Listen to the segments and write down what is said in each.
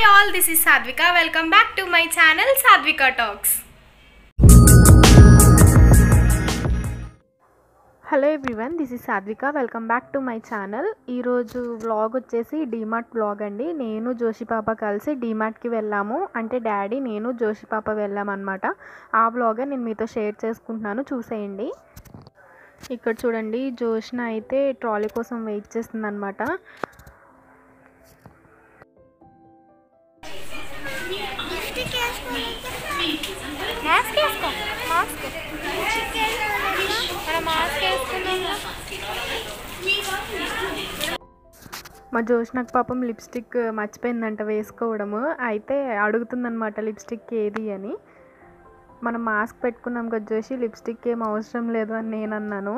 Hi all this is Satvika welcome back to my channel Satvika talks hello everyone this is Satvika welcome back to my channel ఈరోజు vlog వచ్చేసి DMart vlog అండి నేను జోషి పాప కలిసి డీమార్ట్కి వెళ్ళాము అంటే డాడీ నేను జోషి పాప వెళ్ళామన్నమాట ఆ వ్లాగే నేను మీతో షేర్ చేసుకుంటున్నాను చూసేయండి ఇక్కడ చూడండి జోష్న అయితే ట్రాలీ కోసం వెయిట్ చేస్తుంది అనమాట మాస్క్ వేసుకో మాస్క్ మన మాస్క్ వేసుకున్నాం మా జోష్నకు పాపం లిప్స్టిక్ మర్చిపోయిందంట వేసుకోవడము అయితే అడుగుతుందనమాట లిప్స్టిక్ ఏది అని మనం మాస్క్ పెట్టుకున్నాం కదా జోషి లిప్స్టిక్ ఏం అవసరం లేదు అని నేను అన్నాను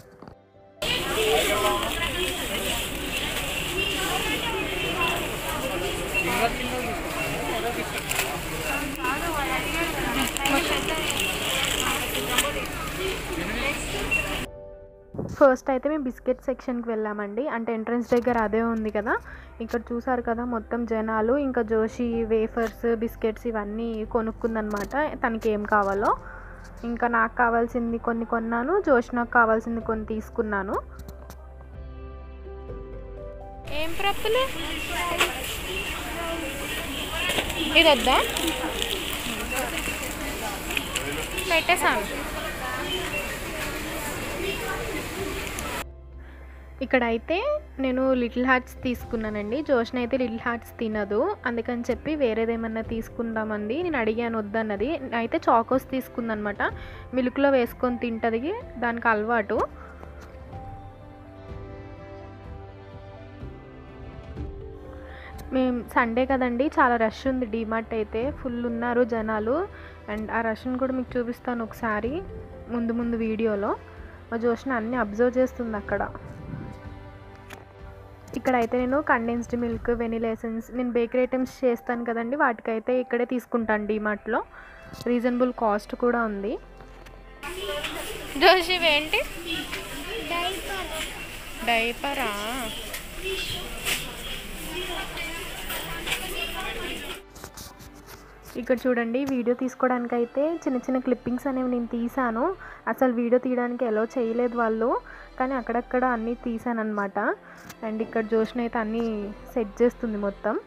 ఫస్ట్ అయితే మేము బిస్కెట్ సెక్షన్కి వెళ్ళామండి అంటే ఎంట్రన్స్ దగ్గర అదే ఉంది కదా ఇక్కడ చూసారు కదా మొత్తం జనాలు ఇంకా జోషి వేఫర్స్ బిస్కెట్స్ ఇవన్నీ కొనుక్కుందనమాట తనకి ఏం కావాలో ఇంకా నాకు కావాల్సింది కొన్ని కొన్నాను జోష్ నాకు కావాల్సింది కొన్ని తీసుకున్నాను ఏం ప్రప్పులు ఇది వద్దా పెట్టేసాను ఇక్కడ అయితే నేను లిటిల్ హార్ట్స్ తీసుకున్నానండి జోష్న అయితే లిటిల్ హార్ట్స్ తినదు అందుకని చెప్పి వేరేదేమన్నా తీసుకుందామండి నేను అడిగాను వద్దన్నది అయితే చాకోస్ తీసుకుందనమాట మిల్క్లో వేసుకొని తింటుంది దానికి అలవాటు మేము సండే కదండి చాలా రష్ ఉంది డీమార్ట్ అయితే ఫుల్ ఉన్నారు జనాలు అండ్ ఆ రష్ని కూడా మీకు చూపిస్తాను ఒకసారి ముందు ముందు వీడియోలో మా జోష్న అన్నీ అబ్జర్వ్ చేస్తుంది అక్కడ ఇక్కడ అయితే నేను కండెన్స్డ్ మిల్క్ వెనిలా ఎసెన్స్ నేను బేకరీ ఐటమ్స్ చేస్తాను కదండి వాటికైతే ఇక్కడే తీసుకుంటాను డీమార్ట్లో రీజనబుల్ కాస్ట్ కూడా ఉంది జోషి ఏంటి డైపరా ఇక్కడ చూడండి వీడియో తీసుకోవడానికి అయితే చిన్న చిన్న క్లిప్పింగ్స్ అనేవి నేను తీసాను అసలు వీడియో తీయడానికి ఎలా చేయలేదు వాళ్ళు కానీ అక్కడక్కడ అన్నీ తీసాను అనమాట అండ్ ఇక్కడ జోష్న అయితే అన్నీ సెట్ చేస్తుంది మొత్తం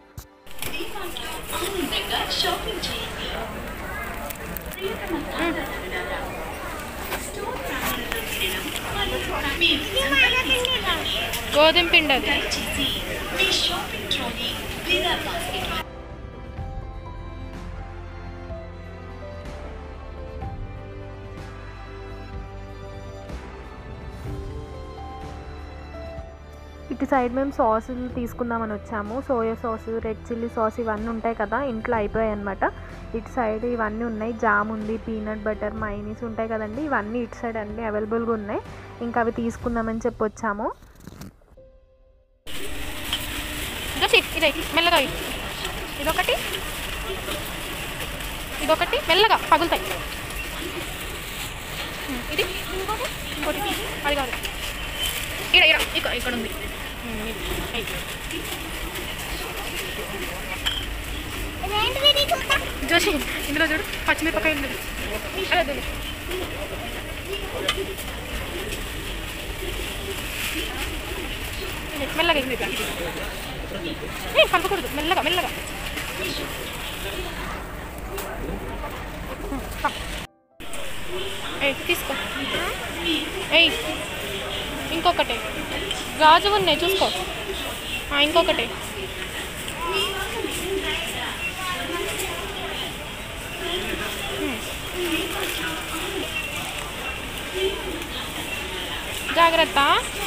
గోధుమ పిండి అది ఇటు సైడ్ మేము సాసులు తీసుకుందామని వచ్చాము soya sauce red chilli sauce ఇవన్నీ ఉంటాయి కదా ఇంట్లో అయిపోయాయి అనమాట ఇటు సైడ్ ఇవన్నీ ఉన్నాయి జామ్ ఉంది పీనట్ బటర్ మైనీస్ ఉంటాయి కదండి ఇవన్నీ ఇటు సైడ్ అన్నీ అవైలబుల్గా ఉన్నాయి ఇంకా అవి తీసుకుందామని చెప్పి వచ్చాము జోషి ఇదే మెల్లగా ఇయ్యి. ఇదొకటి ఇదొకటి మెల్లగా పగులుతాయి ఉమ్, ఇది ఇంకోటి ఇంకోటి అది కాదు ఇక్కడ ఇక్కడ ఇక్కడ ఇక్కడ ఉంది ఉమ్, ఇది. అయ్యి. జోషి ఇందులో చూడు పచ్చిమిరపకాయ ఉంది అదే అదే. ఇది మెల్లగా ఇది ఏ కలపకూడదు మెల్లగా మెల్లగా ఏ తీసుకో ఏయ్ ఇంకొకటి గాజు ఉన్నాయి చూసుకో ఆ, ఇంకొకటి జాగ్రత్త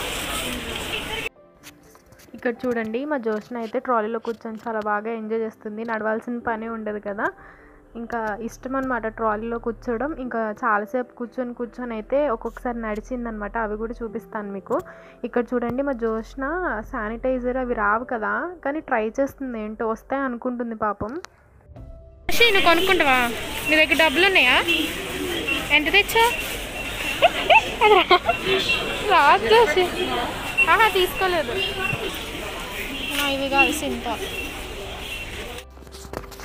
ఇక్కడ చూడండి మా జోష్న అయితే ట్రాలీలో కూర్చొని చాలా బాగా ఎంజాయ్ చేస్తుంది నడవాల్సిన పనే ఉండదు కదా ఇంకా ఇష్టం అనమాట ట్రాలీలో కూర్చోవడం ఇంకా చాలాసేపు కూర్చొని కూర్చొని అయితే ఒక్కొక్కసారి నడిచిందనమాట అవి కూడా చూపిస్తాను మీకు ఇక్కడ చూడండి మా జోష్న శానిటైజర్ అవి రావు కదా కానీ ట్రై చేస్తుంది ఏంటో వస్తాయి అనుకుంటుంది పాపం షీ నువ్వు కొనుక్కుంటావా నీ దగ్గర డబ్బులు ఉన్నాయా ఎంత తెచ్చా రాదు జోషి. ఆహా తీసుకోలేదు నా ఇవి కాదు సింత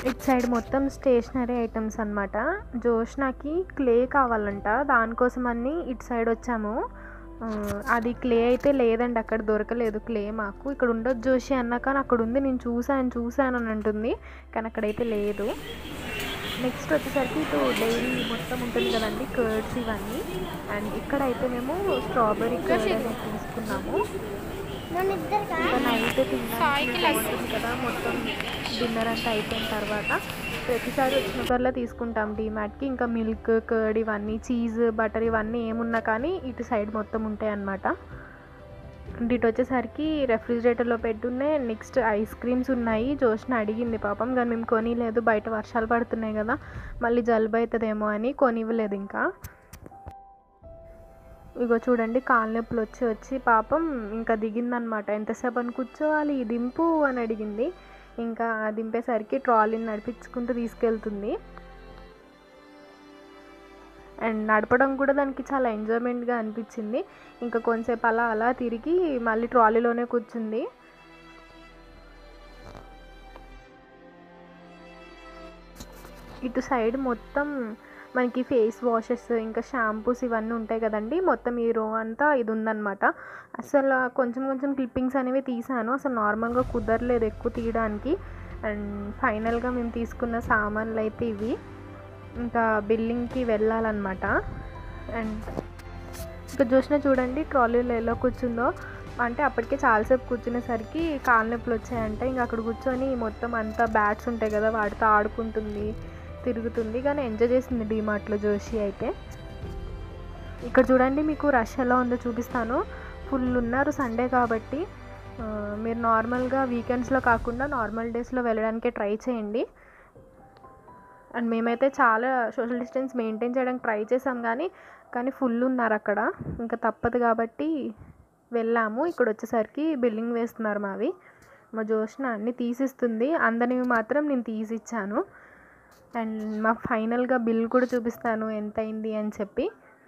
ఇటు సైడ్ మొత్తం స్టేషనరీ ఐటమ్స్ అనమాట జోష్నాకి క్లే కావాలంట దానికోసమని ఇటు సైడ్ వచ్చాము ఆ, అది క్లే అయితే లేదండి అక్కడ దొరకలేదు క్లే మాకు ఇక్కడ ఉండొచ్చు జోషి అన్నా కానీ అక్కడ ఉంది నేను చూశాను చూశాను అని అంటుంది కానీ అక్కడైతే లేదు నెక్స్ట్ వచ్చేసరికి ఇటు డైరీ మొత్తం ఉంటుంది కదండి కర్డ్స్ ఇవన్నీ అండ్ ఇక్కడ అయితే మేము స్ట్రాబెరీ కర్డ్ అనేది తీసుకున్నాము ఇంకా నైట్ సాయికి తినడానికి లస్సీ. ఉంటుంది కదా మొత్తం డిన్నర్ అంతా అయిపోయిన తర్వాత ప్రతిసారి వచ్చినప్పుడల్లా తీసుకుంటాం డీమార్ట్కి ఇంకా మిల్క్ కర్డ్ ఇవన్నీ చీజ్ బటర్ ఇవన్నీ ఏమున్నా కానీ ఇటు సైడ్ మొత్తం ఉంటాయి అన్నమాట అండ్ ఇటు వచ్చేసరికి రెఫ్రిజిరేటర్లో పెట్టున్నాయి నెక్స్ట్ ఐస్ క్రీమ్స్ ఉన్నాయి జోష్న అడిగింది పాపం కానీ మేము కొనిలేదు బయట వర్షాలు పడుతున్నాయి కదా మళ్ళీ జలుబు అవుతుందేమో అని కొనివ్వలేదు ఇంకా ఇగో చూడండి కాళ్ళ నొప్పులు వచ్చి వచ్చి పాపం ఇంకా దిగిందనమాట ఎంతసేపు అని కూర్చోవాలి దింపు అని అడిగింది ఇంకా దింపేసరికి ట్రాలీని నడిపించుకుంటూ తీసుకెళ్తుంది అండ్ నడపడం కూడా దానికి చాలా ఎంజాయ్మెంట్గా అనిపించింది ఇంకా కొంతసేపు అలా అలా తిరిగి మళ్ళీ ట్రాలీలోనే కూర్చుంది ఇటు సైడ్ మొత్తం మనకి ఫేస్ వాషెస్ ఇంకా షాంపూస్ ఇవన్నీ ఉంటాయి కదండి మొత్తం ఈ రో అంతా ఇది ఉందన్నమాట అసలు కొంచెం కొంచెం క్లిప్పింగ్స్ అనేవి తీసాను అసలు నార్మల్గా కుదరలేదు ఎక్కువ తీయడానికి అండ్ ఫైనల్గా మేము తీసుకున్న సామాన్లు అయితే ఇవి ఇంకా బిల్లింగ్కి వెళ్ళాలన్నమాట అండ్ ఇంకా చూసిన చూడండి ట్రాలీలో ఎలా కూర్చుందో అంటే అప్పటికే చాలాసేపు కూర్చునేసరికి కాళ్ళ నొప్పులు వచ్చాయంట ఇంకా అక్కడ కూర్చొని మొత్తం అంతా బ్యాట్స్ ఉంటాయి కదా వాటితో ఆడుకుంటుంది తిరుగుతుంది కానీ ఎంజాయ్ చేసింది డీమార్ట్లో జోషి అయితే ఇక్కడ చూడండి మీకు రష్ ఎలా ఉందో చూపిస్తాను ఫుల్ ఉన్నారు సండే కాబట్టి ఆ, మీరు నార్మల్గా వీకెండ్స్లో కాకుండా నార్మల్ డేస్లో వెళ్ళడానికే ట్రై చేయండి అండ్ మేమైతే చాలా సోషల్ డిస్టెన్స్ మెయింటైన్ చేయడానికి ట్రై చేసాం కానీ కానీ ఫుల్ ఉన్నారు అక్కడ ఇంకా తప్పదు కాబట్టి వెళ్ళాము ఇక్కడ వచ్చేసరికి బిల్లింగ్ వేస్తున్నారు మావి మా జోష్న అన్ని తీసిస్తుంది అందరివి మాత్రం నేను తీసిచ్చాను అండ్ మా ఫైనల్గా బిల్ కూడా చూపిస్తాను ఎంత అయింది అని చెప్పి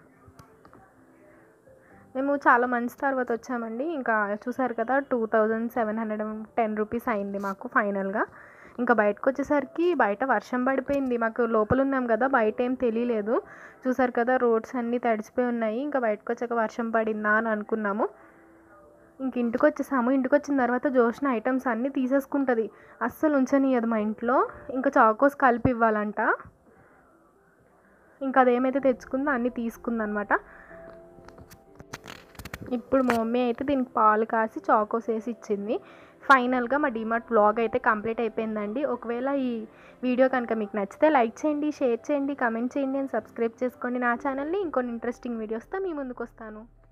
మేము చాలా మంత్స్ తర్వాత వచ్చామండి ఇంకా చూసారు కదా two thousand seven hundred ten rupees అయింది మాకు ఫైనల్గా ఇంకా బయటకు వచ్చేసరికి బయట వర్షం పడిపోయింది మాకు లోపల ఉన్నాం కదా బయట ఏం తెలియలేదు చూసారు కదా రోడ్స్ అన్నీ తడిసిపోయి ఉన్నాయి ఇంకా బయటకు వచ్చాక వర్షం పడిందా అని అనుకున్నాము ఇంక ఇంటికి వచ్చేసాము ఇంటికి వచ్చిన తర్వాత జోష్న ఐటమ్స్ అన్నీ తీసేసుకుంటుంది అస్సలు ఉంచనియదు మా ఇంట్లో ఇంకా చాకోస్ కలిపి ఇవ్వాలంట ఇంకా అదేమైతే తెచ్చుకుందో అన్నీ తీసుకుందనమాట ఇప్పుడు మా మమ్మీ అయితే దీనికి పాలు కాసి చాకోస్ వేసి ఇచ్చింది ఫైనల్గా మా డిమార్ట్ వ్లాగ్ అయితే కంప్లీట్ అయిపోయిందండి ఒకవేళ ఈ వీడియో కనుక మీకు నచ్చితే లైక్ చేయండి షేర్ చేయండి కమెంట్ చేయండి అండ్ సబ్స్క్రైబ్ చేసుకోండి నా ఛానల్ని ఇంకొన్ని ఇంట్రెస్టింగ్ వీడియోస్తో మీ ముందుకు వస్తాను